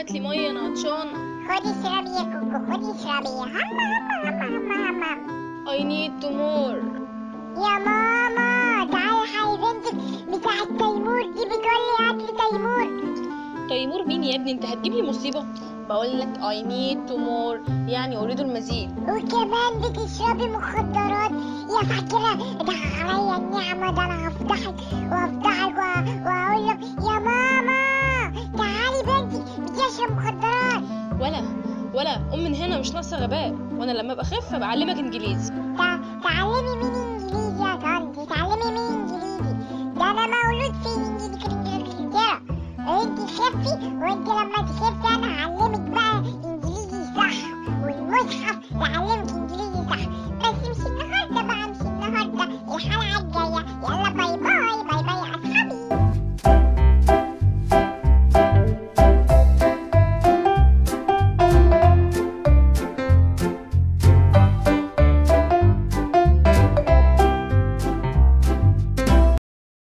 هات لي ميه انا عطشانه خدي اشربي يا كوكو خدي اشربي هم هم هم هم هم هم I need to more يا ماما تعالي حي بنتك بتاعت تيمور دي بتقول لي هات لي تيمور تيمور مين يا ابني انت هتجيب لي مصيبه بقول لك I need to more يعني اريد المزيد وكمان بتشربي مخدرات يا فاكرة ده عليا النعمة ده أنا هفضحك وهفضحك وه- وهقول لك يا ماما تعالي بنتي بتشرب مخدرات ولا ولا قوم من هنا مش ناقصه غباء وانا لما ابقى اخف بعلمك انجليزي